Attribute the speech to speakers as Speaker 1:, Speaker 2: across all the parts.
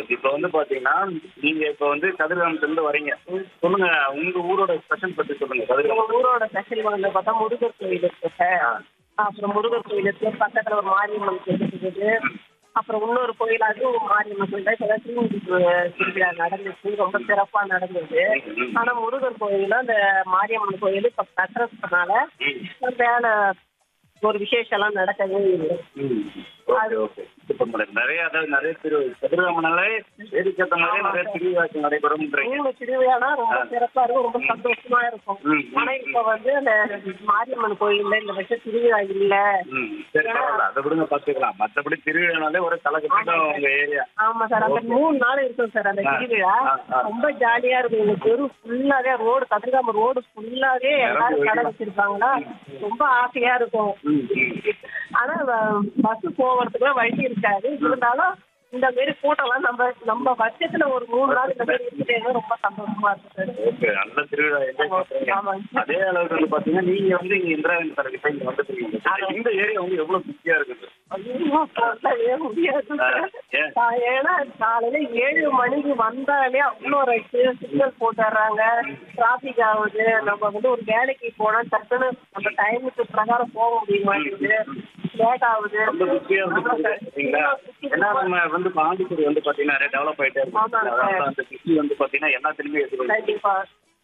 Speaker 1: இருக்கு இப்ப வந்து பாத்தீங்கன்னா நீங்க இப்ப வந்து கதிர்காமத்துல இருந்து வரீங்க சொல்லுங்க உங்க ஊரோட ஸ்பெஷல் பத்தி சொல்லுங்க
Speaker 2: எங்க
Speaker 1: கதிர்காமம்
Speaker 2: ஊரோட ஸ்பெஷல் வந்து பார்த்தா முருகர் கோயில் இருக்கு சார் அப்புறம் முருகர் கோயில் இருக்கு பக்கத்துல ஒரு மாரியம்மன் கோயில் இருக்குது அப்புறம் இன்னொரு கோயில் அதுவும் மாரியம்மன் கோயில் தான் இப்பதான் திருமணி திருவிழா நடந்துச்சு ரொம்ப சிறப்பா நடந்தது ஆனா முருகர் கோயில் அந்த மாரியம்மன் கோயில் இப்ப கட்டுறதுனால வேலை ஒரு விசேஷம் எல்லாம் நடக்கவே இல்லை
Speaker 1: ஓகே ஓகே இப்ப உங்களுக்கு நிறைய அதாவது நிறைய திரு கதிர்காமனாலே வேடிக்கேற்ற மாதிரி நிறைய திருவிழாக்கள் நடைபெறும்ன்றீங்க
Speaker 2: மூணு திருவிழானா ரொம்ப சிறப்பா இருக்கும் ரொம்ப சந்தோஷமா இருக்கும்
Speaker 1: ம், ம்,
Speaker 2: ஆனா இப்ப வந்து அந்த மாரியம்மன் கோயில்ல இந்த வருஷம் திருவிழா இல்ல
Speaker 1: ம் சரி பரவாயில்ல அதை விடுங்க பாத்துக்கலாம் மத்தபடி திருவிழானாலே ஒரு கலக்கட்டும் உங்க ஏரியா
Speaker 2: ஆமா சார் அந்த மூணு நாள் இருக்கும் சார் அந்த
Speaker 1: ஆ,
Speaker 2: திருவிழா
Speaker 1: ஆ, ஆ.
Speaker 2: ரொம்ப ஜாலியா இருக்கும் எங்க தெரு ஃபுல்லாவே ரோடு கதிர்காம ரோடு ஃபுல்லாவே எல்லாரும் கடை வச்சிருப்பாங்களா ரொம்ப ஆசையா இருக்கும்
Speaker 1: ம், ம்.
Speaker 2: ஆனா பஸ் போகிறதுக்கு வழி இருக்காது இருந்தாலும் இந்த மாதிரி கூட்டம்லாம் நம்ம நம்ம வருஷத்துல ஒரு மூணு நாள் இந்த மாதிரி இருக்கிறது ரொம்ப சந்தோஷமா இருக்கும் சார்
Speaker 1: ஓகே நல்ல திருவிழா என்ஜாய் பண்றீங்க
Speaker 2: ஆமாங்க.
Speaker 1: அதே அளவுக்கு வந்து பாத்தீங்கன்னா நீங்க வந்து இங்க இந்திரா காந்தி தலைவர் இங்க வந்துருக்கீங்க இந்த ஏரியா வந்து எவ்வளவு சுத்தியா இருக்குது
Speaker 2: ஐயோ, சொல்லவே முடியாது சார்.
Speaker 1: ஏன்?
Speaker 2: கா- ஏன்னா காலையில ஏழு மணிக்கு வந்தாலே அவ்வளோ ரைட்டு சிக்னல் போட்டுறாங்க டிராபிக் ஆகுது நம்ம வந்து ஒரு வேலைக்கு போனா டக்குன்னு நம்ம டைமுக்கு பிரகாரம் போக முடிய மாட்டேங்குது லேட் ஆகுது
Speaker 1: ரொம்ப சுத்தியா இருக்குது சரிங்களா ஏன்னா நம்ம வந்து பாண்டிச்சேரி வந்து பாத்தீங்கன்னா நிறைய டெவலப் ஆயிட்டே இருக்கு
Speaker 2: ஆமாங்க.
Speaker 1: அதனால அந்த சிட்டி வந்து பாத்தீங்கன்னா எல்லாத்துலயுமே இருக்குது
Speaker 2: கண்டிப்பா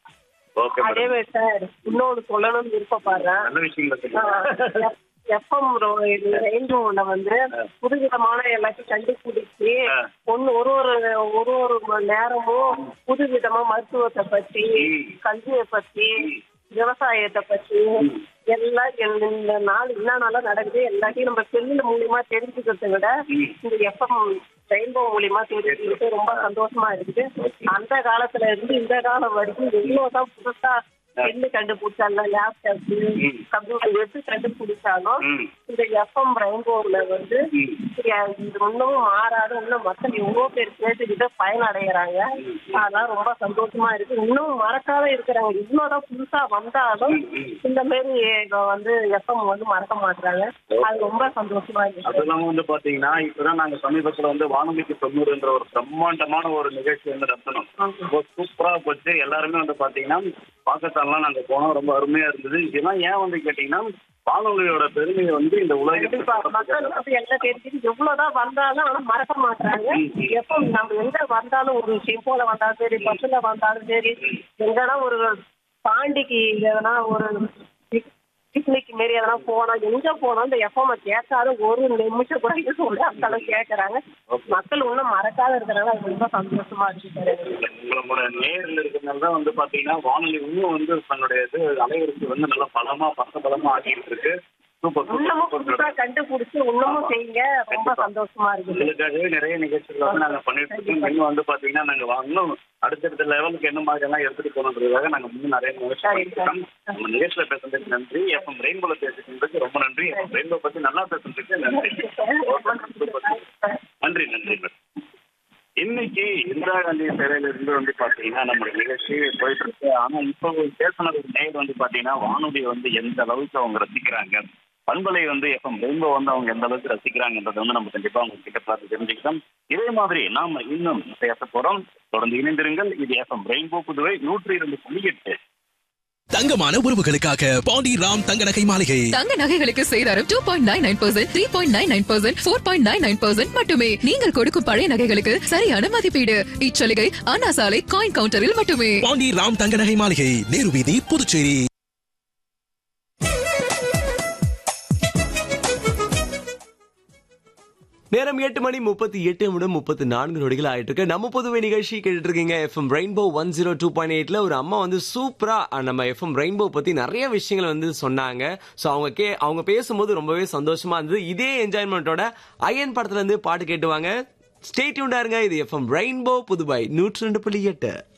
Speaker 1: ஓகே
Speaker 2: அதே
Speaker 1: மேடம்
Speaker 2: மாதிரி சார் இன்னொன்று சொல்லணும்னு விருப்பப்படுறேன்
Speaker 1: நல்ல விஷயங்களை சொல்லுங்க
Speaker 2: எஃப்எம் ரெயின்போல வந்து புதுவிதமான எல்லாத்தையும் கண்டுபிடிச்சு
Speaker 1: ஆ.
Speaker 2: ஒன்னு ஒரு ஒரு ஒரு ஒரு மணி நேரமும் புதுவிதமா மருத்துவத்தை பத்தி
Speaker 1: ம்.
Speaker 2: கல்வியை பத்தி விவசாயத்தை பத்தி எல்லாம் இந்த- இந்த நாள் என்னென்னலாம் நடக்குது எல்லாத்தையும் நம்ம செல்லுல மூலியமா தெரிஞ்சுக்கிறத விட
Speaker 1: ம்.
Speaker 2: இந்த எஃப்எம் ரெயின்போ மூலியமா தெரிஞ்சுக்கிட்டு ரொம்ப சந்தோஷமா இருக்குது அந்த காலத்துல இருந்து இந்த காலம் வரைக்கும் எவ்வளவுதான் புதுசா செல்லு கண்டுபிடிச்சாலும் லேப்டாப்
Speaker 1: ம்.
Speaker 2: கம்ப்யூட்டர் எது கண்டுபிடிச்சாலும்
Speaker 1: ம்.
Speaker 2: இந்த எஃப்எம் ரெயின்போல வந்து
Speaker 1: ம்.
Speaker 2: இது இன்னமும் மாறாத இன்னும் மக்கள் எவ்வளோ பேர் கேட்டுக்கிட்டு பயனடைகிறாங்க அதெல்லாம் ரொம்ப சந்தோஷமா இருக்கு இன்னும் மறக்காத இருக்கிறாங்க இவ்வளோதான் புதுசா வந்தாலும் இந்த மாதிரி இத வந்து எஃப்எம் வந்து மறக்க மாட்டாங்க அது ரொம்ப சந்தோஷமா இருக்கு
Speaker 1: அது இல்லாம வந்து பாத்தீங்கன்னா இப்பதான் நாங்க சமீபத்துல வந்து வானொலிக்கு தொண்ணூறுன்ற ஒரு பிரம்மாண்டமான ஒரு நிகழ்ச்சி வந்து நடத்தணும் ரொம்ப சூப்பரா போச்சு எல்லாருமே வந்து பாத்தீங்கன்னா பாகிஸ்தான்லாம் நாங்க போனோம் ரொம்ப அருமையா இருந்தது இதெல்லாம் ஏன் வந்து கேட்டீங்கன்னா வானொலியோட பெருமையை வந்து இந்த
Speaker 2: கண்டிப்பா மக்கள்
Speaker 1: உலகத்துக்கு
Speaker 2: வந்து எல்லாம் தெரிஞ்சுட்டு எவ்வளவுதான் வந்தாலும் ஆனா மறக்க மாட்டாங்க எப்போ நம்ம எங்க வந்தாலும் ஒரு டெம்போல வந்தாலும் சரி பஸ்ல வந்தாலும் சரி எங்கன்னா ஒரு பாண்டிக்கு எதனா ஒரு பிக்னிக் மாரி எதனா போனா எங்க போனாலும் இந்த எஃப்எம் கேட்காத ஒரு நிமிஷம் கூட இருக்க முடியாது அந்த அளவுக்கு கேட்கறாங்க மக்கள் இன்னும் மறக்காத இருக்கிறனால அது ரொம்ப சந்தோஷமா இருக்கு சார்
Speaker 1: உங்களோட நேரில் இருக்கிறதுனால தான் வந்து பாத்தீங்கன்னா வானொலி இன்னும் வந்து தன்னுடைய இது அலைவரிசை வந்து நல்லா பலமா பக்க பலமா ஆகிட்டு இருக்கு சூப்பர்
Speaker 2: இன்னமும்
Speaker 1: சூப்பர்
Speaker 2: புதுசா கண்டுபிடிச்சு இன்னமும் செய்யுங்க ரொம்ப சந்தோஷமா இருக்குது
Speaker 1: உங்களுக்காகவே நிறைய நிகழ்ச்சிகள் வந்து நாங்க பண்ணிட்டு இருக்கோம் இன்னும் வந்து பாத்தீங்கன்னா நாங்க வா- இன்னும் அடுத்தடுத்த லெவலுக்கு என்ன மாதிரி எல்லாம் எடுத்துட்டு போகணுன்றதுக்காக நாங்க முன்னும் நிறைய முயற்சி பண்ணிட்டு இருக்கோம் நம்ம நிகழ்ச்சியில பேசுறதுக்கு நன்றி எஃப்எம் ரெயின்போல பேசுறதுக்கு ரொம்ப நன்றி எஃப்எம் ரெயின்போ பத்தி நல்லா பேசுறதுக்கு நன்றி நன்றி நன்றி மேடம் இன்னைக்கு இந்திரா காந்தி சிறையில இருந்து வந்து பாத்தீங்கன்னா நம்ம நிகழ்ச்சி போயிட்டு இருக்கு ஆனா இப்போ பேசினது நேர் வந்து பாத்தீங்கன்னா வானொலி வந்து எந்த அளவுக்கு அவங்க ரசிக்கிறாங்க பண்பலை வந்து எஃப்எம் ரெயின்போ வந்து அவங்க எந்த அளவுக்கு ரசிக்கிறாங்கன்றதை வந்து நம்ம கண்டிப்பா அவங்க கிட்ட பார்த்து தெரிஞ்சுக்கிட்டோம் இதே மாதிரி நாம இன்னும் பேச போறோம் தொடர்ந்து இணைந்திருங்கள் இது எஃப்எம் ரெயின்போ புதுவை நூற்றி இரண்டு புள்ளி எட்டு
Speaker 3: தங்கமான உறவுகளுக்காக பாண்டி ராம் தங்க நகை மாளிகை
Speaker 4: தங்க நகைகளுக்கு சேதாரம் two point nine nine percent three point nine nine percent four point nine nine percent மட்டுமே நீங்கள் கொடுக்கும் பழைய நகைகளுக்கு சரியான மதிப்பீடு இச்சலுகை அண்ணா சாலை காயின் கவுண்டரில் மட்டுமே
Speaker 3: பாண்டி ராம் தங்க நகை மாளிகை நேரு வீதி புதுச்சேரி
Speaker 5: நேரம் எட்டு மணி முப்பத்தி எட்டு நிமிடம் முப்பத்தி நான்கு நொடிகள் ஆயிட்டு இருக்கு நம்ம புதுவை நிகழ்ச்சி கேட்டுட்டு இருக்கீங்க FM rainbow one zero two point எயிட்ல ஒரு அம்மா வந்து சூப்பரா அஹ், நம்ம எஃப்எம் ரெயின்போ பத்தி நிறைய விஷயங்கள் வந்து சொன்னாங்க ஸோ அவங்க கே அவங்க பேசும்போது ரொம்பவே சந்தோஷமா இருந்தது இதே என்ஜாய்மெண்ட்டோட அயன் படத்துல இருந்து பாட்டு கேட்டுவாங்க ஸ்டேட்யூண்டா இருங்க இது எஃப்எம் ரெயின்போ புதுவை நூற்றி ரெண்டு புள்ளி எட்டு